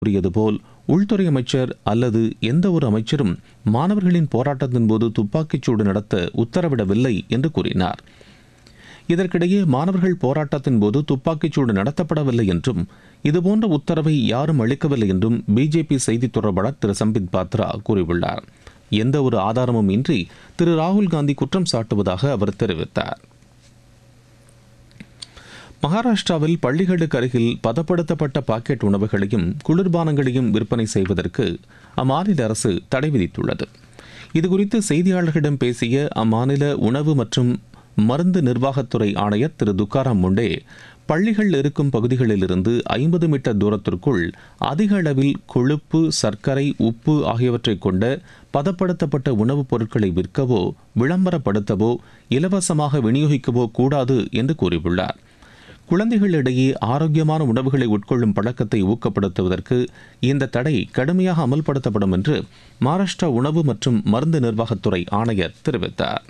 கூறியது போல் உள்துறை அமைச்சர் அல்லது எந்த ஒரு அமைச்சரும் மாணவர்களின் போராட்டத்தின் போது துப்பாக்கிச்சூடு நடத்த உத்தரவிடவில்லை என்று கூறினார் இதற்கிடையே மாணவர்கள் போராட்டத்தின் போது துப்பாக்கிச்சூடு நடத்தப்படவில்லை என்றும் இதுபோன்ற உத்தரவை யாரும் அளிக்கவில்லை என்றும் பிஜேபி செய்தித் தொடர்பாளர் திரு சம்பித் பாத்ரா கூறியுள்ளார் எந்த ஒரு ஆதாரமும் இன்றி திரு ராகுல் காந்தி குற்றம் சாட்டுவதாக அவர் தெரிவித்தார் மகாராஷ்டிராவில் பள்ளிகளுக்கு அருகில் பதப்படுத்தப்பட்ட பாக்கெட் உணவுகளையும் குளிர்பானங்களையும் விற்பனை செய்வதற்கு அம்மாநில அரசு தடை விதித்துள்ளது இதுகுறித்து செய்தியாளர்களிடம் பேசிய அம்மாநில உணவு மற்றும் மருந்து நிர்வாகத்துறை ஆணையர் திரு துக்காராம் முண்டே பள்ளிகள் இருக்கும் பகுதிகளிலிருந்து ஐம்பது மீட்டர் தூரத்திற்குள் அதிக அளவில் கொழுப்பு சர்க்கரை உப்பு ஆகியவற்றை கொண்ட பதப்படுத்தப்பட்ட உணவுப் பொருட்களை விற்கவோ விளம்பரப்படுத்தவோ இலவசமாக விநியோகிக்கவோ கூடாது என்று கூறியுள்ளார் குழந்தைகளிடையே ஆரோக்கியமான உணவுகளை உட்கொள்ளும் பழக்கத்தை ஊக்கப்படுத்துவதற்கு இந்த தடை கடுமையாக அமல்படுத்தப்படும் என்று மகாராஷ்டிரா உணவு மற்றும் மருந்து நிர்வாகத்துறை ஆணையர் தெரிவித்தார்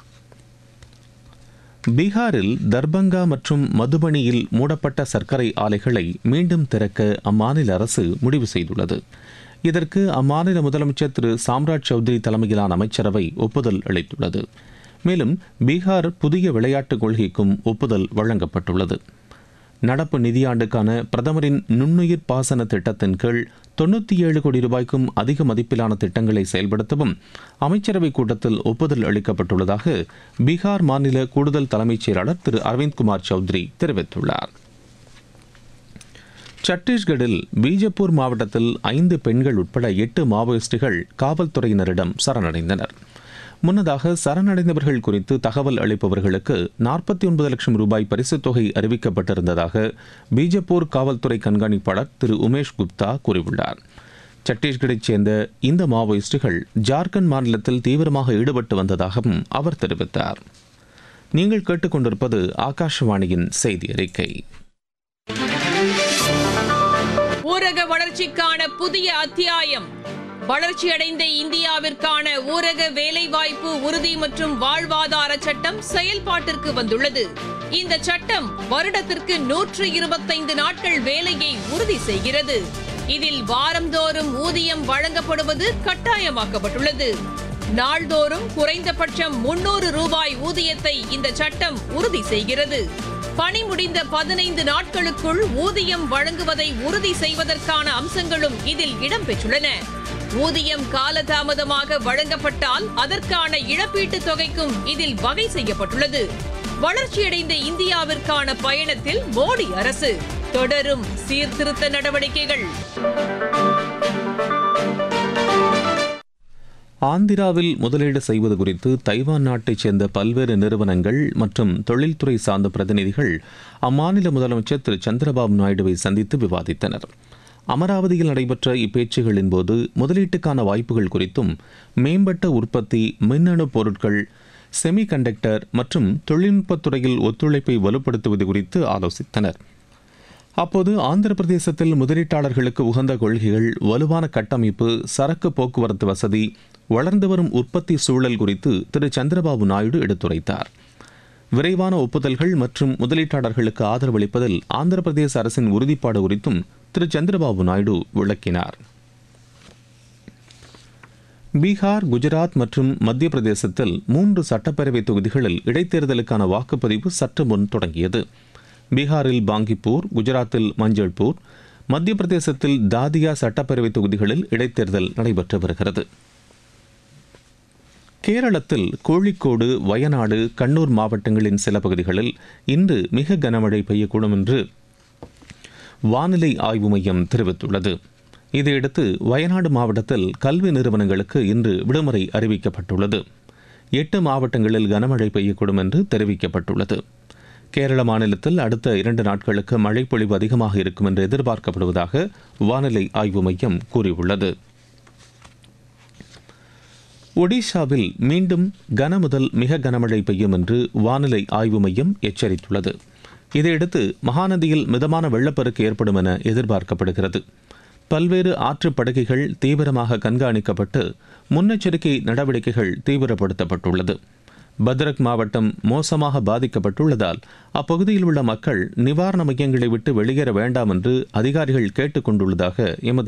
பீகாரில் தர்பங்கா மற்றும் மதுபனியில் மூடப்பட்ட சர்க்கரை ஆலைகளை மீண்டும் திறக்க அம்மாநில அரசு முடிவு செய்துள்ளது இதற்கு அம்மாநில முதலமைச்சர் திரு சாம்ராஜ் சௌத்ரி தலைமையிலான அமைச்சரவை ஒப்புதல் அளித்துள்ளது மேலும் பீகார் புதிய விளையாட்டுக் கொள்கைக்கும் ஒப்புதல் வழங்கப்பட்டுள்ளது நடப்பு நிதியாண்டுக்கான பிரதமரின் நுண்ணுயிர் பாசன திட்டத்தின் கீழ் தொண்ணூற்றி ஏழு கோடி ரூபாய்க்கும் அதிக மதிப்பிலான திட்டங்களை செயல்படுத்தவும் அமைச்சரவைக் கூட்டத்தில் ஒப்புதல் அளிக்கப்பட்டுள்ளதாக பீகார் மாநில கூடுதல் தலைமைச் செயலாளர் திரு அரவிந்த்குமார் சௌத்ரி தெரிவித்துள்ளார் சத்தீஸ்கடில் பீஜப்பூர் மாவட்டத்தில் ஐந்து பெண்கள் உட்பட எட்டு மாவோயிஸ்டுகள் காவல்துறையினரிடம் சரணடைந்தனர் முன்னதாக சரணடைந்தவர்கள் குறித்து தகவல் அளிப்பவர்களுக்கு நாற்பத்தி ஒன்பது லட்சம் ரூபாய் பரிசுத் தொகை அறிவிக்கப்பட்டிருந்ததாக பீஜப்பூர் காவல்துறை கண்காணிப்பாளர் திரு உமேஷ் குப்தா கூறியுள்ளார் சத்தீஸ்கரைச் சேர்ந்த இந்த மாவோயிஸ்டுகள் ஜார்க்கண்ட் மாநிலத்தில் தீவிரமாக ஈடுபட்டு வந்ததாகவும் அவர் தெரிவித்தார் நீங்கள் கேட்டுக்கொண்டிருப்பது ஆகாஷவாணியின் செய்தி அறிக்கை ஊரக வளர்ச்சிக்கான புதிய அத்தியாயம் வளர்ச்சியடைந்த இந்தியாவிற்கான ஊரக வேலைவாய்ப்பு உறுதி மற்றும் வாழ்வாதார சட்டம் செயல்பாட்டிற்கு வந்துள்ளது இந்த சட்டம் வருடத்திற்கு நூற்று இருபத்தைந்து நாட்கள் வேலையை உறுதி செய்கிறது இதில் வாரந்தோறும் ஊதியம் வழங்கப்படுவது கட்டாயமாக்கப்பட்டுள்ளது நாள்தோறும் குறைந்தபட்சம் முன்னூறு ரூபாய் ஊதியத்தை இந்த சட்டம் உறுதி செய்கிறது பணி முடிந்த பதினைந்து நாட்களுக்குள் ஊதியம் வழங்குவதை உறுதி செய்வதற்கான அம்சங்களும் இதில் இடம்பெற்றுள்ளன ஊதியம் காலதாமதமாக வழங்கப்பட்டால் அதற்கான இழப்பீட்டுத் தொகைக்கும் இதில் வகை செய்யப்பட்டுள்ளது வளர்ச்சியடைந்த இந்தியாவிற்கான பயணத்தில் மோடி அரசு தொடரும் சீர்திருத்த நடவடிக்கைகள் ஆந்திராவில் முதலீடு செய்வது குறித்து தைவான் நாட்டைச் சேர்ந்த பல்வேறு நிறுவனங்கள் மற்றும் தொழில்துறை சார்ந்த பிரதிநிதிகள் அம்மாநில முதலமைச்சர் திரு சந்திரபாபு நாயுடுவை சந்தித்து விவாதித்தனர் அமராவதியில் நடைபெற்ற இப்பேச்சுகளின் போது முதலீட்டுக்கான வாய்ப்புகள் குறித்தும் மேம்பட்ட உற்பத்தி மின்னணு பொருட்கள் செமி கண்டக்டர் மற்றும் தொழில்நுட்பத் துறையில் ஒத்துழைப்பை வலுப்படுத்துவது குறித்து ஆலோசித்தனர் அப்போது ஆந்திர பிரதேசத்தில் முதலீட்டாளர்களுக்கு உகந்த கொள்கைகள் வலுவான கட்டமைப்பு சரக்கு போக்குவரத்து வசதி வளர்ந்து வரும் உற்பத்தி சூழல் குறித்து திரு சந்திரபாபு நாயுடு எடுத்துரைத்தார் விரைவான ஒப்புதல்கள் மற்றும் முதலீட்டாளர்களுக்கு ஆதரவளிப்பதில் ஆந்திர பிரதேச அரசின் உறுதிப்பாடு குறித்தும் திரு சந்திரபாபு நாயுடு விளக்கினார் பீகார் குஜராத் மற்றும் மத்திய பிரதேசத்தில் மூன்று சட்டப்பேரவை தொகுதிகளில் இடைத்தேர்தலுக்கான வாக்குப்பதிவு சற்று முன் தொடங்கியது பீகாரில் பாங்கிப்பூர் குஜராத்தில் மஞ்சள்பூர் மத்திய பிரதேசத்தில் தாதியா சட்டப்பேரவை தொகுதிகளில் இடைத்தேர்தல் நடைபெற்று வருகிறது கேரளத்தில் கோழிக்கோடு வயநாடு கண்ணூர் மாவட்டங்களின் சில பகுதிகளில் இன்று மிக கனமழை பெய்யக்கூடும் என்று வானிலை ஆய்வு மையம் தெரிவித்துள்ளது இதையடுத்து வயநாடு மாவட்டத்தில் கல்வி நிறுவனங்களுக்கு இன்று விடுமுறை அறிவிக்கப்பட்டுள்ளது எட்டு மாவட்டங்களில் கனமழை பெய்யக்கூடும் என்று தெரிவிக்கப்பட்டுள்ளது கேரள மாநிலத்தில் அடுத்த இரண்டு நாட்களுக்கு மழை பொழிவு அதிகமாக இருக்கும் என்று எதிர்பார்க்கப்படுவதாக வானிலை ஆய்வு மையம் கூறியுள்ளது ஒடிஷாவில் மீண்டும் கன முதல் மிக கனமழை பெய்யும் என்று வானிலை ஆய்வு மையம் எச்சரித்துள்ளது இதையடுத்து மகாநதியில் மிதமான வெள்ளப்பெருக்கு ஏற்படும் என எதிர்பார்க்கப்படுகிறது பல்வேறு ஆற்றுப் படுகைகள் தீவிரமாக கண்காணிக்கப்பட்டு முன்னெச்சரிக்கை நடவடிக்கைகள் தீவிரப்படுத்தப்பட்டுள்ளது பத்ரக் மாவட்டம் மோசமாக பாதிக்கப்பட்டுள்ளதால் அப்பகுதியில் உள்ள மக்கள் நிவாரண மையங்களை விட்டு வெளியேற வேண்டாம் என்று அதிகாரிகள் கேட்டுக் கொண்டுள்ளதாக எமது